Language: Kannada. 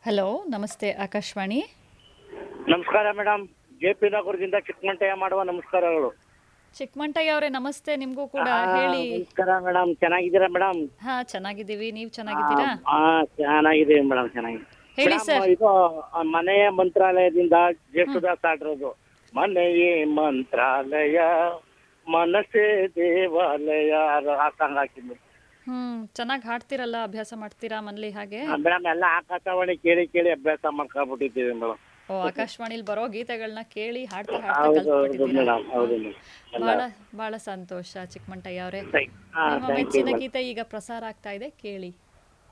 ಹಲೋ ನಮಸ್ತೆ ಆಕಾಶವಾಣಿ ನಮಸ್ಕಾರ ಮೇಡಮ್ ಜೆ ಪಿ ನಗರದಿಂದ ಚಿಕ್ಕಮಂಟಯ್ಯ ಮಾಡುವ ನಮಸ್ಕಾರಗಳು ಚಿಕ್ಕಮಂಟಯ್ಯ ಅವರೇ ನಮಸ್ತೆ ನಿಮಗೂ ಕೂಡ ಆ, ಹೇಳಿ ನಮಸ್ಕಾರ ಮೇಡಮ್ ಚೆನ್ನಾಗಿದ್ದೀರಾ ಮೇಡಮ್ ಹಾ ಚೆನ್ನಾಗಿದ್ದೀವಿ ನೀವು ಚೆನ್ನಾಗಿದ್ದೀರಾ ಹಾ ಚೆನ್ನಾಗಿದ್ದೀವಿ ಮೇಡಮ್ ಚೆನ್ನಾಗಿದೆ ಹೇಳಿ ಮೇಡಮ್, ಸರ್. ಇದು ಆ, ಮನೆಯ ಮಂತ್ರಾಲಯದಿಂದ ಜೇಸುದಾಸ್ ಆಡಿರೋದು ಮನೆಯೇ ಮಂತ್ರಾಲಯ ಮನಸ್ಸೇ ದೇವಾಲಯ ಅದು ಆ ಸಾಂಗ್ ಹಾಕಿದ್ದು ಹ್ಮ್ ಚೆನ್ನಾಗಿ ಹಾಡ್ತಿರಲ್ಲ ಅಭ್ಯಾಸ ಮಾಡ್ತೀರಾ ಮನೇಲಿ ಹಾಗೆ ಮೇಡಮ್ ಎಲ್ಲ ಆಕಾಶವಾಣಿ ಕೇಳಿ ಕೇಳಿ ಅಭ್ಯಾಸ ಮಾಡ್ಕೊಂಡ್ಬಿಟ್ಟಿದ್ದೀವಿ ಮೇಡಮ್ ಓ ಆಕಾಶವಾಣಿಲಿ ಬರೋ ಗೀತೆಗಳನ್ನ ಕೇಳಿ ಹಾಡ್ತಾ ಹಾಡ್ತಾ ಹೌದು ಹೌದು ಕಲ್ತ್ಬಿಟ್ಟಿದ್ದೀರಾ ಮೇಡಮ್ ಹೌದು ಮೇಡಮ್ ಬಹಳ ಬಹಳ ಸಂತೋಷ ಚಿಕ್ಕಮಂಟಯ್ಯ ಅವರೇ ಹಾ ನಿಮ್ಮ ಥ್ಯಾಂಕ್ ಯು ಮೆಚ್ಚಿನ ಗೀತೆ ಈಗ ಪ್ರಸಾರ ಆಗ್ತಾ ಇದೆ ಕೇಳಿ